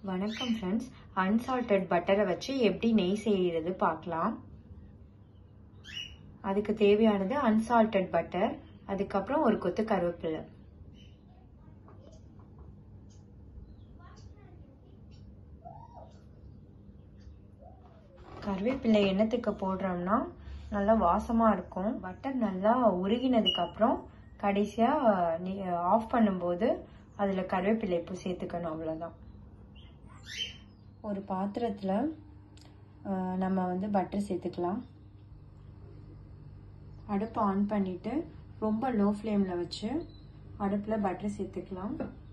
வணக்கம் friends unsalted பட்டரை வச்சு எப்படி நெய் செய்கிறது பார்க்கலாம் அதுக்கு தேவையானது அன்சால்டட் பட்டர் அதுக்கப்புறம் ஒரு கொத்து கருவேப்பிலை கருவேப்பிலை எண்ணத்துக்கு போடுறோம்னா நல்லா வாசமாக இருக்கும் பட்டர் நல்லா உருகினதுக்கு அப்புறம் கடைசியாக ஆஃப் பண்ணும்போது அதில் கருவேப்பிலை பூ சேர்த்துக்கணும் அவ்வளோதான் ஒரு பாத்திரத்தில் நம்ம வந்து பட்டர் சேர்த்துக்கலாம் அடுப்பை ஆன் பண்ணிவிட்டு ரொம்ப லோ ஃப்ளேமில் வச்சு அடுப்பில் பட்டர் சேர்த்துக்கலாம்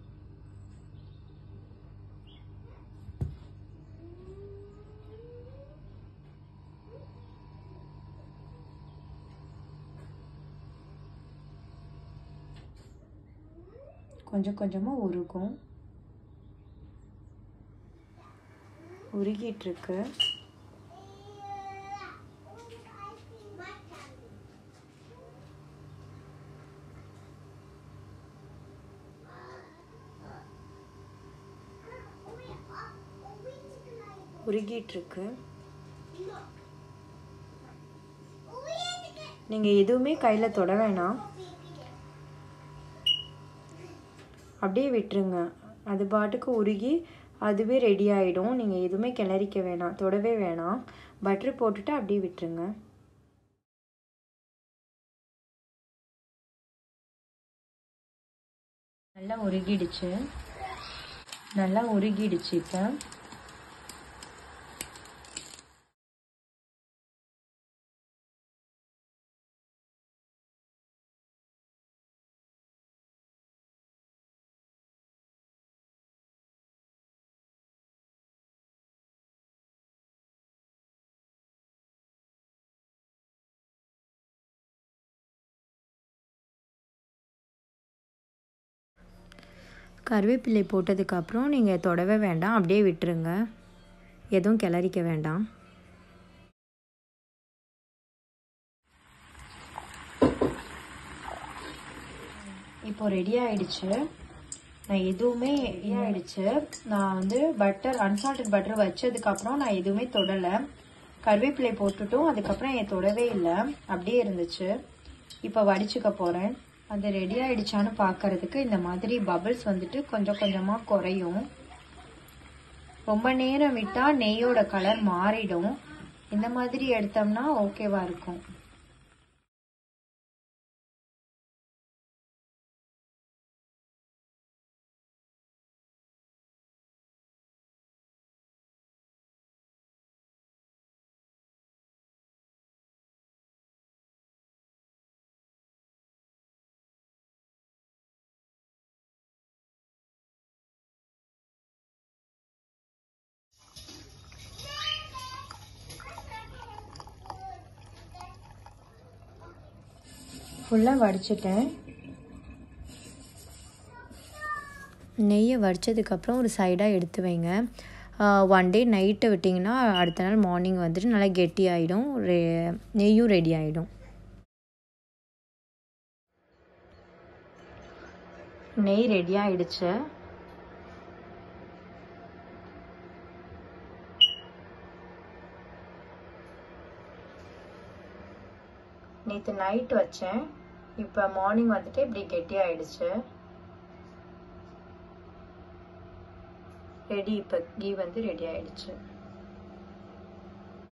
கொஞ்சம் கொஞ்சமாக உருகும் உருகிட்டுருக்கு உருகிட்டுருக்கு நீங்கள் எதுவுமே கையில் தொட வேணாம் அப்படியே விட்டுருங்க அது பாட்டுக்கு உருகி அதுவே ரெடி ஆகிடும் நீங்கள் எதுவுமே கிளறிக்க வேணாம் தொடவே வேணாம் பட்ரு போட்டுட்டு அப்படியே விட்டுருங்க நல்லா உருகிடுச்சு நல்லா உருகிடுச்சு இப்போ கருவேப்பிலை போட்டதுக்கப்புறம் நீங்கள் தொடவே வேண்டாம் அப்படியே விட்டுருங்க எதுவும் கிளறிக்க வேண்டாம் இப்போ ரெடி ஆயிடுச்சு நான் எதுவுமே ரெடி ஆயிடுச்சு நான் வந்து பட்டர் அன்சால்டட் பட்டர் வச்சதுக்கப்புறம் நான் எதுவுமே தொடலை கருவேப்பிலை போட்டுட்டும் அதுக்கப்புறம் என் தொடவே இல்லை அப்படியே இருந்துச்சு இப்போ வடிச்சுக்க போகிறேன் அது ரெடி ஆயிடுச்சான்னு பார்க்கறதுக்கு இந்த மாதிரி பபிள்ஸ் வந்துட்டு கொஞ்சம் கொஞ்சமாக குறையும் ரொம்ப நேரம் விட்டால் நெய்யோட கலர் மாறிடும் இந்த மாதிரி எடுத்தோம்னா ஓகேவா இருக்கும் ஃபுல்லாக வடிச்சிட்டேன் நெய்யை வடித்ததுக்கப்புறம் ஒரு சைடாக எடுத்து வைங்க ஒன் டே நைட்டு விட்டிங்கன்னா அடுத்த நாள் மார்னிங் வந்துட்டு நல்லா கெட்டி ஆகிடும் ரெ நெய்யும் ரெடி ஆகிடும் நெய் ரெடி ஆகிடுச்சு நேற்று நைட் வச்சேன் இப்போ மார்னிங் வந்துட்டு இப்படி கெட்டி ஆயிடுச்சு ரெடி இப்போ கீ வந்து ரெடி ஆயிடுச்சு